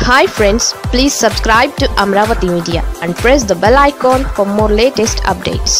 hi friends please subscribe to Amaravati media and press the bell icon for more latest updates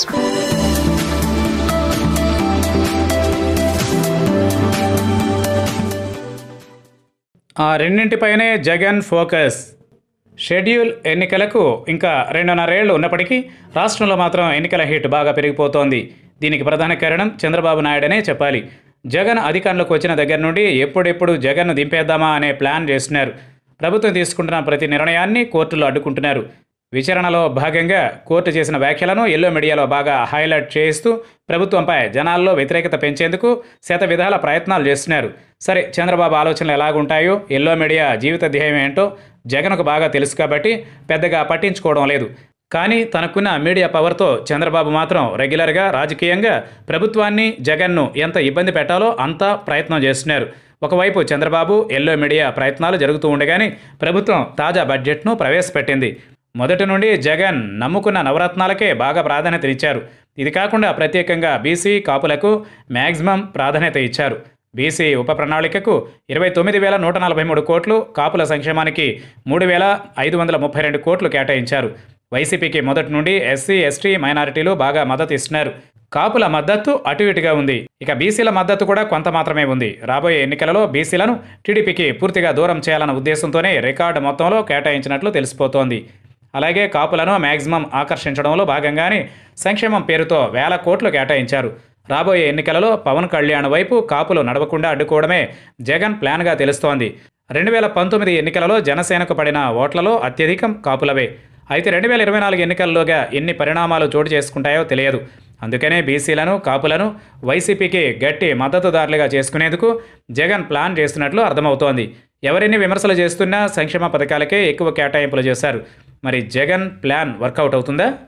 ఆ రెండింటిపైనే Jagan focus schedule ఎన్నికలకు ఇంకా రెండున్నరేళ్లు ఉన్నప్పటికీ రాష్ట్రంలో మాత్రం ఎన్నికల హీట్ బాగా పెరిగిపోతోంది దీనికి ప్రధాన కారణం చంద్రబాబు నాయుడనే చెప్పాలి జగన్ అధికారంలోకి వచ్చిన దగ్గర నుండి ఎప్పుడెప్పుడు జగన్ను దింపేద్దామా అనే ప్లాన్ చేస్తున్నారు ప్రభుత్వం తీసుకుంటున్న ప్రతి నిర్ణయాన్ని కోర్టులో అడ్డుకుంటున్నారు విచారణలో భాగంగా కోర్టు చేసిన వ్యాఖ్యలను ఎల్లో మీడియాలో బాగా హైలైట్ చేస్తూ ప్రభుత్వంపై జనాల్లో వ్యతిరేకత పెంచేందుకు శత విధాల ప్రయత్నాలు చేస్తున్నారు సరే చంద్రబాబు ఆలోచనలు ఎలాగుంటాయో ఎల్లో మీడియా జీవిత ధ్యేయం ఏంటో జగన్కు బాగా తెలుసు కాబట్టి పెద్దగా పట్టించుకోవడం లేదు కానీ తనకున్న మీడియా పవర్తో చంద్రబాబు మాత్రం రెగ్యులర్గా రాజకీయంగా ప్రభుత్వాన్ని జగన్ను ఎంత ఇబ్బంది పెట్టాలో అంతా ప్రయత్నం చేస్తున్నారు ఒకవైపు చంద్రబాబు ఎల్లో మీడియా ప్రయత్నాలు జరుగుతూ ఉండగానే ప్రభుత్వం తాజా బడ్జెట్ను ప్రవేశపెట్టింది మొదటి నుండి జగన్ నమ్ముకున్న నవరత్నాలకే బాగా ప్రాధాన్యత ఇది కాకుండా ప్రత్యేకంగా బీసీ కాపులకు మ్యాక్సిమం ప్రాధాన్యత ఇచ్చారు బీసీ ఉప ప్రణాళికకు ఇరవై తొమ్మిది వేల నూట నలభై మూడు కోట్లు కాపుల సంక్షేమానికి మూడు వేల ఐదు వందల ముప్పై రెండు కోట్లు కేటాయించారు వైసీపీకి మొదటి నుండి ఎస్సీ ఎస్టీ మైనారిటీలు బాగా మద్దతు ఇస్తున్నారు కాపుల మద్దతు అటు ఇటుగా ఉంది ఇక బీసీల మద్దతు కూడా కొంత మాత్రమే ఉంది రాబోయే ఎన్నికలలో బీసీలను టీడీపీకి పూర్తిగా దూరం చేయాలన్న ఉద్దేశంతోనే రికార్డు మొత్తంలో కేటాయించినట్లు తెలిసిపోతోంది అలాగే కాపులను మ్యాక్సిమం ఆకర్షించడంలో భాగంగానే సంక్షేమం పేరుతో వేల కోట్లు కేటాయించారు రాబోయే ఎన్నికలలో పవన్ కళ్యాణ్ వైపు కాపులు నడవకుండా అడ్డుకోవడమే జగన్ ప్లాన్గా తెలుస్తోంది రెండు వేల పంతొమ్మిది ఎన్నికలలో జనసేనకు పడిన ఓట్లలో అత్యధికం కాపులవే అయితే రెండు వేల ఇరవై నాలుగు ఎన్నికల్లోగా ఎన్ని పరిణామాలు చోటు చేసుకుంటాయో తెలియదు అందుకనే బీసీలను కాపులను వైసీపీకి గట్టి మద్దతుదారులుగా చేసుకునేందుకు జగన్ ప్లాన్ చేస్తున్నట్లు అర్థమవుతోంది ఎవరెన్ని విమర్శలు చేస్తున్నా సంక్షేమ పథకాలకే ఎక్కువ కేటాయింపులు చేశారు మరి జగన్ ప్లాన్ వర్కౌట్ అవుతుందా